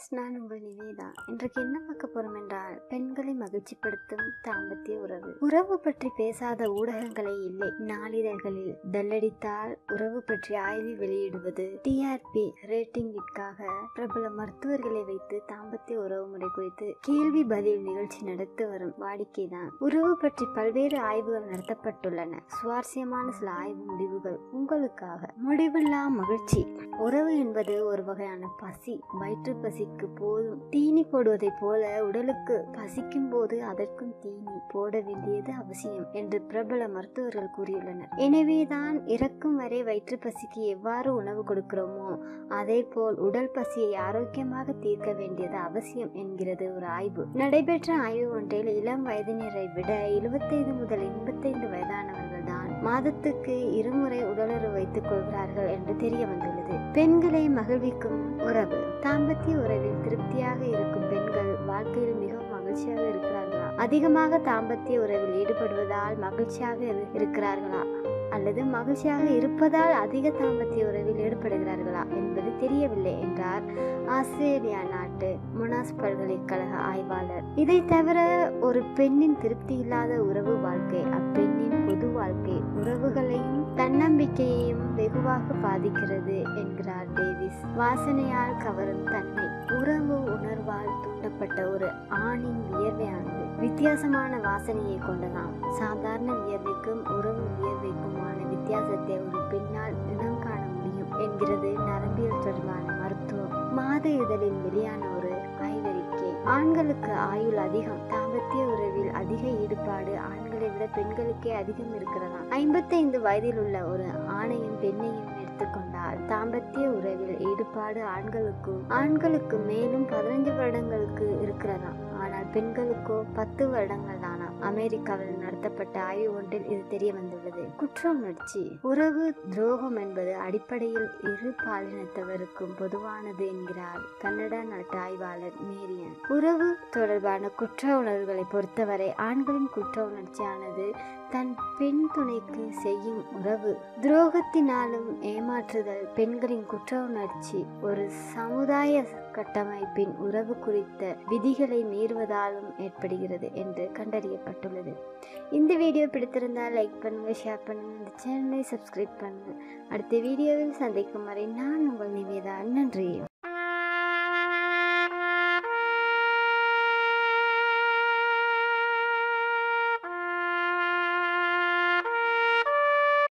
viewers நான் உங்கள் நிவேதா இன்றைக்கு என்ன பார்க்க போறோம் என்றால் பெண்களை மகிழ்ச்சிப்படுத்தும் தாம்பத்திய உறவு உறவு பற்றி பேசாத ஊடகங்களே இல்லை நாளிதழ்களில் டல்லடித்தால் உறவு பற்றி ஆய்வு வெளியிடுவது டிஆர்பி ரேட்டிங்கிற்காக பிரபல மருத்துவர்களை வைத்து தாம்பத்திய உறவு முறை குறித்து கேள்வி பதில் நிகழ்ச்சி நடத்தி வரும் வாடிக்கைதான் உறவு பற்றி பல்வேறு ஆய்வுகள் நடத்தப்பட்டுள்ளன சுவாரஸ்யமான சில ஆய்வு முடிவுகள் உங்களுக்காக முடிவில்லா மகிழ்ச்சி உறவு என்பது ஒரு வகையான பசி வயிற்று பசிக்கு போதும் தீனி போடுவதைப் போல உடலுக்கு பசிக்கும் போது அதற்கும் தீனி போட வேண்டியது அவசியம் என்று பிரபல மருத்துவர்கள் கூறியுள்ளனர் எனவேதான் இறக்கும் வரை வயிற்று பசிக்கு எவ்வாறு உணவு கொடுக்கிறோமோ அதே போல் உடல் பசியை ஆரோக்கியமாக தீர்க்க வேண்டியது அவசியம் என்கிறது ஒரு ஆய்வு நடைபெற்ற ஆய்வு ஒன்றில் இளம் வயதினரை விட எழுபத்தைந்து முதல் எண்பத்தைந்து வயதானவர்கள் தான் மாதத்துக்கு இருமுறை உடலுறவு வைத்துக் கொள்கிறார்கள் என்று தெரிய வந்துள்ளது பெண்களை மகிழ்விக்கும் உறவு தாம்பத்திய உறவில் திருப்தியாக இருக்கும் பெண்கள் வாழ்க்கையில் மிகவும் மகிழ்ச்சியாக இருக்கிறார்களா அதிகமாக தாம்பத்திய உறவில் ஈடுபடுவதால் மகிழ்ச்சியாக இரு- இருக்கிறார்களா அல்லது மகிழ்ச்சியாக இருப்பதால் அதிக தாம்பத்திய உறவில் ஈடுபடுகிறார்களா என்பது தெரியவில்லை என்றார் ஆஸ்திரேலியா நாட்டு மொனாஸ் பல்கலைக்கழக ஆய்வாளர் இதை தவிர ஒரு பெண்ணின் திருப்தி இல்லாத உறவு வாழ்க்கை அப்பெண்ணின் பொது வாழ்க்கை உறவுகளையும் தன்னம்பிக்கையையும் வெகுவாக பாதிக்கிறது என்கிறார் டேவிஸ் வாசனையால் கவரும் தன்மை உறவு உணர்வால் தூண்டப்பட்ட ஒரு ஆணின் வியர்வையானது வித்தியாசமான வாசனையை கொண்டதாம் சாதாரண வியர்வைக்கும் உறவு வியர்வைக்குமான வித்தியாசத்தை ஒரு பெண்ணால் இனம் காண முடியும் என்கிறது நரம்பியல் தொடர்பான மருத்துவம் மாத இதழில் வெளியான ஒரு ஆய்வறிக்கை ஆண்களுக்கு ஆயுள் அதிகம் தாம்பத்திய உறவில் அதிக ஈடுபாடு ஆண்களை விட பெண்களுக்கே அதிகம் இருக்கிறதாம் ஐம்பத்தைந்து வயதில் உள்ள ஒரு ஆணையும் பெண்ணையும் எடுத்துக்கொண்டால் தாம்பத்திய உறவில் ஈடுபாடு ஆண்களுக்கும் ஆண்களுக்கு மேலும் பதினஞ்சு வருடங்களுக்கு இருக்கிறதாம் ஆனால் பெண்களுக்கோ பத்து வருடங்கள் தானாம் அமெரிக்காவில் நடத்தப்பட்ட ஆய்வு ஒன்றில் இது தெரிய வந்துள்ளது குற்ற உணர்ச்சி உறவு துரோகம் என்பது அடிப்படையில் இரு பாலினத்தவருக்கும் பொதுவானது என்கிறார் கன்னடா நாட்டு ஆய்வாளர் மேரியன் உறவு தொடர்பான குற்ற உணர்வுகளை பொறுத்தவரை ஆண்களின் குற்ற உணர்ச்சியானது தன் பெண் துணைக்கு செய்யும் உறவு துரோகத்தினாலும் ஏமாற்றுதல் பெண்களின் குற்ற உணர்ச்சி ஒரு சமுதாய கட்டமைப்பின் உறவு குறித்த விதிகளை மீறுவதாலும் ஏற்படுகிறது என்று கண்டறியப்பட்டுள்ளது இந்த வீடியோ பிடித்திருந்தால் லைக் பண்ணுங்க ஷேர் பண்ணுங்க இந்த சேனலை சப்ஸ்கிரைப் பண்ணுங்க அடுத்த வீடியோவில் சந்திக்கும் வரை நான் உங்கள் நிவேதா நன்றி